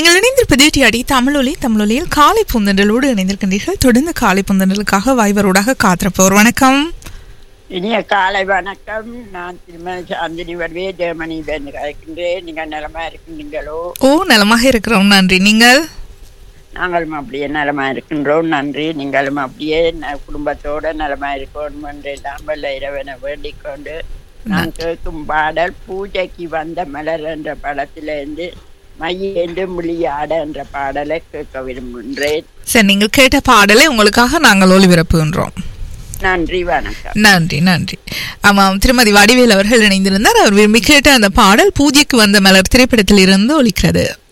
நீங்கள் இணைந்திருப்பது டிஆடி தமிழொலி தமிழொலியில் காலை புந்தண்டலோடு இணைந்திருக்கின்றீர்கள் தொடர்ந்து காலை புந்தண்டலுக்காக வாய்வரோடாக காத்திருப்போர் வணக்கம் இனிய காலை வணக்கம் நான் திருமண சாந்தினி வருவே ஜெர்மனி வந்து கலைக்கின்றேன் நீங்கள் நலமா இருக்கின்றீங்களோ ஓ நலமாக இருக்கிறோம் நன்றி நீங்கள் நாங்களும் அப்படியே நலமா இருக்கின்றோம் நன்றி நீங்களும் அப்படியே ந- குடும்பத்தோட நலமா இருக்கணும் என்று எல்லாம் வல்ல இறைவனை வேண்டிக் கொண்டு நான் கேட்கும் பாடல் பூஜைக்கு வந்த மலர் என்ற படத்திலிருந்து மையேந்து முழியாட என்ற பாடலை கேட்க விரும்புகின்றேன் சரி நீங்கள் கேட்ட பாடலை உங்களுக்காக நாங்கள் ஒளிபரப்புகின்றோம் நன்றி வணக்கம் நன்றி நன்றி ஆமாம் திருமதி வடிவேல் அவர்கள் இணைந்திருந்தார் அவர் விரும்பி கேட்ட அந்த பாடல் பூஜைக்கு வந்த மலர் திரைப்படத்தில் இருந்து ஒலிக்கிறது